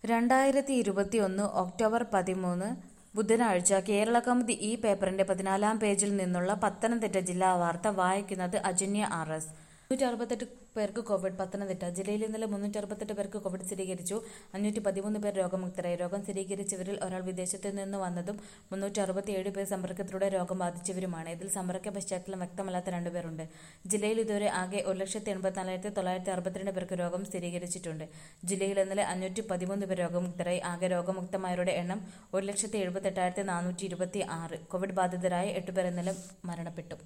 രണ്ടായിരത്തി ഇരുപത്തിയൊന്ന് ഒക്ടോബർ പതിമൂന്ന് ബുധനാഴ്ച കേരള കൗമുദി ഈ പേപ്പറിന്റെ പതിനാലാം പേജിൽ നിന്നുള്ള പത്തനംതിട്ട ജില്ലാ വാർത്ത വായിക്കുന്നത് അജന്യ ആർ എസ് മുന്നൂറ്റി അറുപത്തെട്ട് പേർക്ക് കോവിഡ് പത്തനംതിട്ട ജില്ലയിൽ ഇന്നലെ മുന്നൂറ്റി അറുപത്തെട്ട് പേർക്ക് കോവിഡ് സ്ഥിരീകരിച്ചു അഞ്ഞൂറ്റി പതിമൂന്ന് പേർ രോഗമുക്തരായി രോഗം സ്ഥിരീകരിച്ചവരിൽ ഒരാൾ വിദേശത്ത് നിന്ന് വന്നതും മുന്നൂറ്റി അറുപത്തിയേഴ് പേർ സമ്പർക്കത്തിലൂടെ രോഗം ബാധിച്ചവരുമാണ് ഇതിൽ സമ്പർക്ക പശ്ചാത്തലം വ്യക്തമല്ലാത്ത രണ്ടുപേരുണ്ട് ജില്ലയിൽ ഇതുവരെ ആകെ ഒരു ലക്ഷത്തി എൺപത്തിനാലായിരത്തി തൊള്ളായിരത്തി അറുപത്തിരണ്ട് പേർക്ക് രോഗം സ്ഥിരീകരിച്ചിട്ടുണ്ട് ജില്ലയിൽ ഇന്നലെ അഞ്ഞൂറ്റി പതിമൂന്ന് പേർ രോഗമുക്തരായി ആകെ രോഗമുക്തമായവരുടെ എണ്ണം ഒരു ലക്ഷത്തി എഴുപത്തെട്ടായിരത്തി നാനൂറ്റി ഇരുപത്തി ആറ് കോവിഡ് ബാധിതരായ എട്ടുപേർ ഇന്നലെ മരണപ്പെട്ടു